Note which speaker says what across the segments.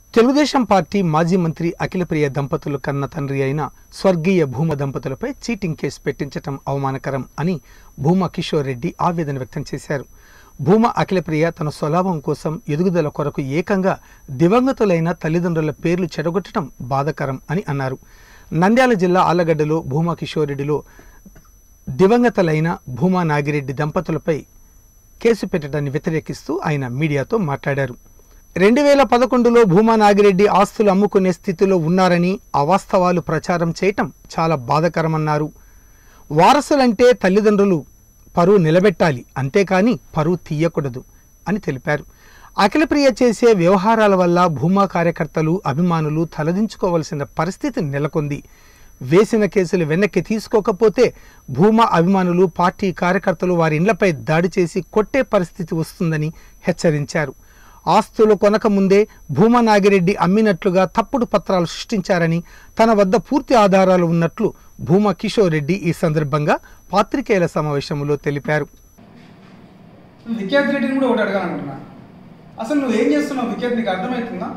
Speaker 1: Telugu Desam party మాజీ మంత్రి అఖిలప్రియ దంపతులు కన్న తండ్రి అయిన స్వర్గీయ భూమ దంపతులపై చీటింగ్ కేసు పెట్టించటం అవమానకరం అని భూమా కిషోర్ రెడ్డి ఆవేదన వ్యక్తం చేశారు భూమా అఖిలప్రియ తన స్వలాభం కోసం ఎదుగుదల కొరకు ఏకంగా దివంగతులైన తల్లిదండ్రుల పేర్లు చెడగొట్టడం బాధకరం అని అన్నారు నంద్యాల జిల్లా ఆలగడ్డలో భూమా కిషోర్ రెడ్డిలో దివంగతులైన భూమా నాగిరెడ్డి దంపతులపై కేసు పెట్టడాన్ని వ్యతిరేకిస్తూ ఆయన మీడియాతో మాట్లాడారు రెండు వేల పదకొండులో భూమా నాగిరెడ్డి ఆస్తులు అమ్ముకునే స్థితిలో ఉన్నారని అవాస్తవాలు ప్రచారం చేయటం చాలా బాధకరమన్నారు వారసులంటే తల్లిదండ్రులు పరువు నిలబెట్టాలి అంతేకాని పరువు తీయకూడదు అని తెలిపారు అఖిలప్రియ చేసే వ్యవహారాల వల్ల భూమా కార్యకర్తలు అభిమానులు తలదించుకోవలసిన పరిస్థితి నెలకొంది వేసిన కేసులు వెనక్కి తీసుకోకపోతే భూమా అభిమానులు పార్టీ కార్యకర్తలు వారి ఇండ్లపై దాడి చేసి కొట్టే పరిస్థితి వస్తుందని హెచ్చరించారు ఆస్తులు కొనక ముందే భూమా నాగిరెడ్డి అమ్మినట్లుగా తప్పుడు పత్రాలు సృష్టించారని తన వద్ద పూర్తి ఆధారాలు ఉన్నట్లు భూమా కిషోర్ రెడ్డి ఈ సందర్భంగా పాత్రికేయుల సమావేశంలో తెలిపారు
Speaker 2: విఖ్యాత్ రెడ్డిని కూడా ఒకటి అడగాలనుకున్నా అసలు నువ్వు ఏం చేస్తున్నావు విఖ్యాత్ నీకు అర్థమవుతుందా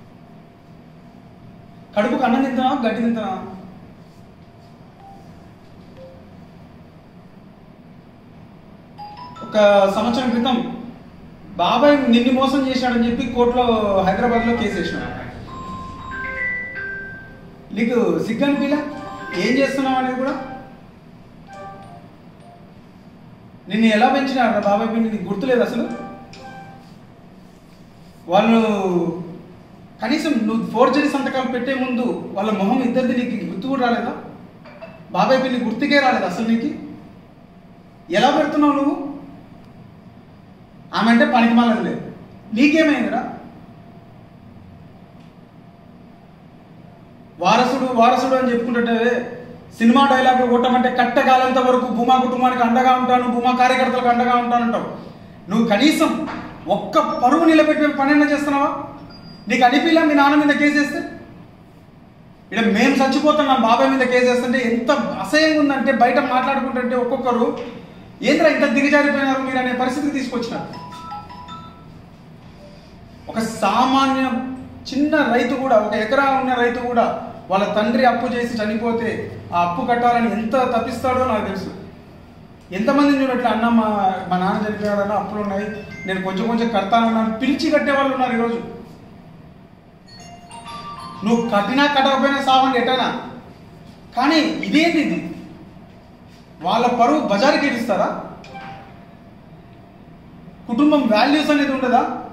Speaker 2: కడుపుకు అన్నం తింటున్నావా గడ్డి తింటున్నావా ఒక సంవత్సరం క్రితం బాబాయ్ నిన్ను మోసం చేశాడని చెప్పి కోర్టులో హైదరాబాద్లో కేసు వేసినాడు నీకు సిగ్గనిపిలా ఏం చేస్తున్నావు అనేది కూడా నిన్ను ఎలా పెంచినారు బాబాయ్ పిన్ని నీకు గుర్తులేదు అసలు వాళ్ళు కనీసం నువ్వు ఫోర్జరీ సంతకాలు పెట్టే ముందు వాళ్ళ మొహం ఇద్దరిది నీకు గుర్తు కూడా రాలేదా బాబాయ్ పిల్లి గుర్తుకే రాలేదు అసలు నీకు ఎలా పెడుతున్నావు నువ్వు ఆమె అంటే పనికి మాలది లేదు నీకేమైందిరా వారసుడు వారసుడు అని చెప్పుకుంటుంటే సినిమా డైలాగులు కొట్టమంటే కట్టగాలంత వరకు భూమా కుటుంబానికి అండగా ఉంటాను భూమా కార్యకర్తలకు అండగా ఉంటానంటావు నువ్వు కనీసం ఒక్క పరువు నిలబెట్టే పనైనా చేస్తున్నావా నీకు అనిపిలా మీ నాన్న మీద కేసేస్తే ఇక్కడ మేము చచ్చిపోతున్నాం బాబాయ్ మీద కేసేస్తుంటే ఎంత అసహ్యంగా ఉందంటే బయట మాట్లాడుకుంటుంటే ఒక్కొక్కరు ఏంద్రా ఇంత దిగజారిపోయినారు మీరు అనే పరిస్థితికి తీసుకొచ్చినారు ఒక సామాన్య చిన్న రైతు కూడా ఒక ఎకరా ఉన్న రైతు కూడా వాళ్ళ తండ్రి అప్పు చేసి చనిపోతే ఆ అప్పు కట్టాలని ఎంత తప్పిస్తాడో నాకు తెలుసు ఎంతమందిని చూడట్లే అన్న మా మా నాన్న చనిపోయాడన్న అప్పులు ఉన్నాయి నేను కొంచెం కొంచెం కడతానన్నాను పిలిచి కట్టే వాళ్ళు ఉన్నారు ఈరోజు నువ్వు కట్టినా కట్టకపోయినా సావండి ఎటైనా కానీ ఇదేంటి ఇది వాళ్ళ పరువు బజారుకి ఇస్తారా కుటుంబం వాల్యూస్ అనేది ఉండదా